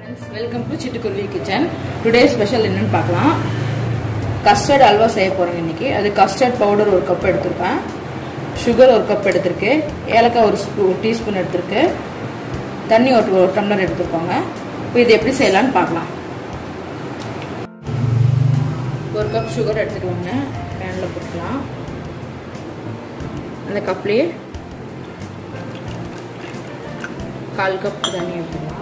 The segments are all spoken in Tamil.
friends welcome to Chittukuruvi kitchen today special என்னன்னு பார்க்கலாம் கஸ்டர்ட் அல்வா செய்ய போகிறேங்க இன்னைக்கு அது கஸ்டர்ட் பவுடர் ஒரு கப் எடுத்திருக்கேன் சுகர் ஒரு கப் எடுத்திருக்கு ஏலக்காய் ஒரு ஸ்பூ டீஸ்பூன் எடுத்திருக்கு தண்ணி ஒரு ஒரு டம்ளர் எடுத்துருக்கோங்க இப்போ இது எப்படி செய்யலாம்னு பார்க்கலாம் ஒரு கப் சுகர் எடுத்துக்கலாங்க பேனில் போட்டுக்கலாம் அந்த கப்லேயே கால் கப் தண்ணி எடுத்துக்கலாம்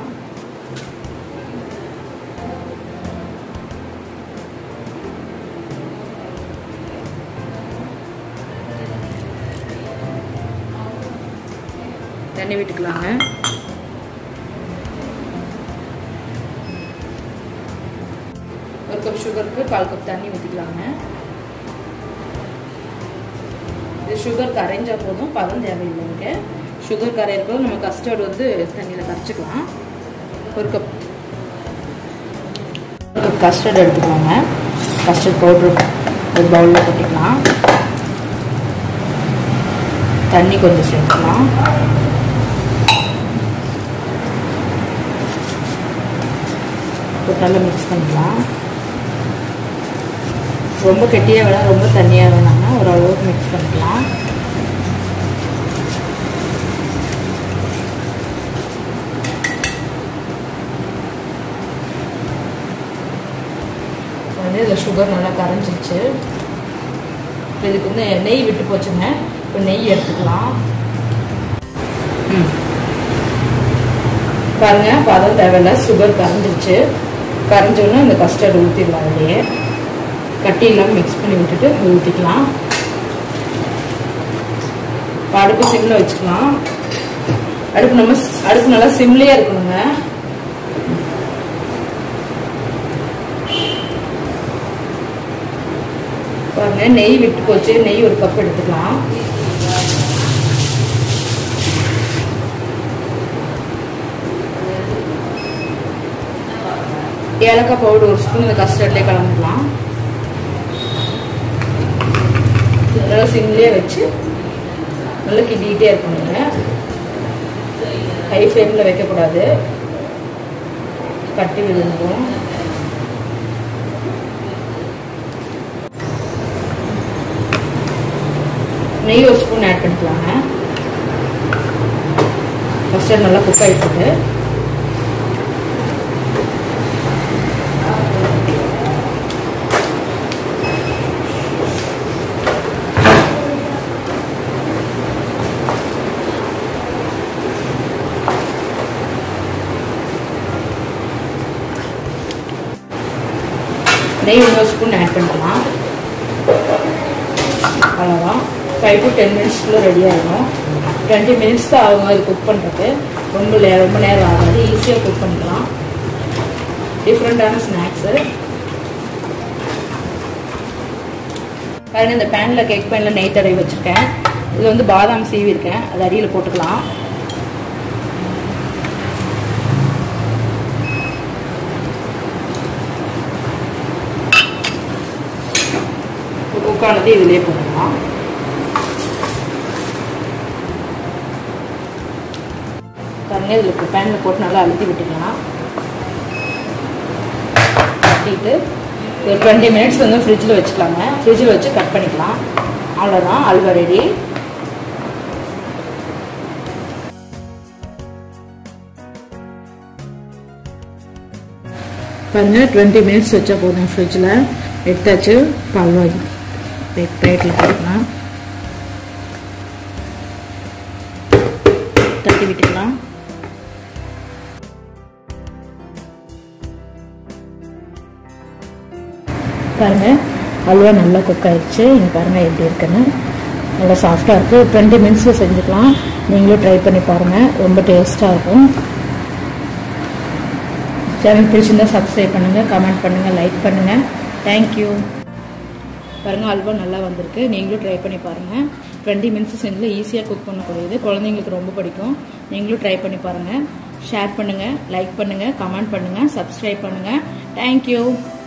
தண்ணி விட்டுக்கலாங்க ஒரு கப் சுகருக்கு கால் கப் தண்ணி ஊற்றிக்கலாங்க இது சுகர் கரைஞ்சா போதும் பதம் தேவையில்லைங்க சுகர் கரையிறதுக்கு நம்ம கஸ்டர்ட் வந்து தண்ணியில் கரைச்சிக்கலாம் ஒரு கப் ஒரு கப் கஸ்டர்ட் எடுத்துக்கோங்க கஸ்டர்ட் பவுட்ரு ஒரு பவுலில் கொட்டிக்கலாம் தண்ணி கொஞ்சம் சேர்த்துக்கலாம் நல்லா மிக்ஸ் பண்ணிக்கலாம் ரொம்ப கெட்டியாக வேணாம் ரொம்ப தண்ணியாக வேணாம்னா ஓரளவுக்கு மிக்ஸ் பண்ணிக்கலாம் வந்து இதில் சுகர் நல்லா கரைஞ்சிருச்சு இதுக்கு வந்து நெய் விட்டு போச்சுங்க இப்போ நெய் எடுத்துக்கலாம் பாருங்க பதம் தேவையில்ல சுகர் கரைஞ்சிருச்சு கரைஞ்சோன்னா இந்த கஸ்டர்ட் ஊற்றிடலாம் அதுலேயே கட்டி இல்லாமல் மிக்ஸ் பண்ணி விட்டுட்டு ஊற்றிக்கலாம் அடுப்பு சிம்மில் வச்சுக்கலாம் அடுப்பு நம்ம அடுப்பு நல்லா சிம்லேயே இருக்கணுங்க பாருங்க நெய் விட்டு போச்சு நெய் ஒரு கப் எடுத்துக்கலாம் ஏலக்காய் பவுடர் ஒரு ஸ்பூன் இந்த கஸ்டர்ட்லேயே கலந்துக்கலாம் நல்லா சிம்லேயே வச்சு நல்லா கிண்டிகிட்டே இருக்கணுங்க ஹை ஃப்ளேமில் வைக்கக்கூடாது கட்டி விழுந்துடும் நெய் ஒரு ஸ்பூன் ஆட் பண்ணிக்கலாங்க கஸ்டர்ட் நல்லா குக் ஆகிட்டு நெய் இன்னொரு ஸ்பூன் ஆட் பண்ணிக்கலாம் அவ்வளோதான் ஃபைவ் டு டென் மினிட்ஸ்க்குள்ளே ரெடி ஆகிடும் டுவெண்ட்டி மினிட்ஸ் தான் ஆகும் அது குக் பண்ணுறது ரொம்ப ரொம்ப நேரம் ஆகாது ஈஸியாக குக் பண்ணிக்கலாம் டிஃப்ரெண்ட்டான ஸ்நாக்ஸு பாருங்க இந்த பேனில் கேக் பேனில் நெய் தடவி வச்சுருக்கேன் இதில் வந்து பாதாம் சீவி இருக்கேன் அது அடியில் போட்டுக்கலாம் குக்கானது இதிலே போடலாம் பாருங்க இதில் பேனில் போட்டு நல்லா அழுத்தி விட்டுக்கலாம் கட்டிட்டு ஒரு டுவெண்ட்டி மினிட்ஸ் வந்து ஃப்ரிட்ஜில் வச்சுக்கலாங்க ஃப்ரிட்ஜில் வச்சு கட் பண்ணிக்கலாம் அவ்வளோதான் அல்வா ரெடி பாருங்க டுவெண்ட்டி மினிட்ஸ் வச்சா போதும் ஃப்ரிட்ஜில் எடுத்தாச்சு பால்வா பிளேட்டில் போட்டுக்கலாம் தட்டி விட்டுக்கலாம் பாருங்க அல்வா நல்லா குக் ஆயிடுச்சு இங்கே பாருங்கள் எப்படி இருக்குன்னு நல்லா சாஃப்டாக இருக்குது டுவெண்ட்டி மினிட்ஸில் செஞ்சுக்கலாம் நீங்களும் ட்ரை பண்ணி பாருங்கள் ரொம்ப டேஸ்ட்டாக இருக்கும் சேனல் பிடிச்சிருந்தா சப்ஸ்கிரைப் பண்ணுங்கள் கமெண்ட் பண்ணுங்கள் லைக் பண்ணுங்கள் தேங்க்யூ பாருங்கள் அல்வா நல்லா வந்திருக்கு நீங்களும் ட்ரை பண்ணி பாருங்கள் டுவெண்ட்டி மினிட்ஸ் செஞ்சில் ஈஸியாக குக் பண்ணக்கூடியது குழந்தைங்களுக்கு ரொம்ப பிடிக்கும் நீங்களும் ட்ரை பண்ணி பாருங்கள் ஷேர் பண்ணுங்கள் லைக் பண்ணுங்கள் கமெண்ட் பண்ணுங்கள் சப்ஸ்கிரைப் பண்ணுங்கள் தேங்க்யூ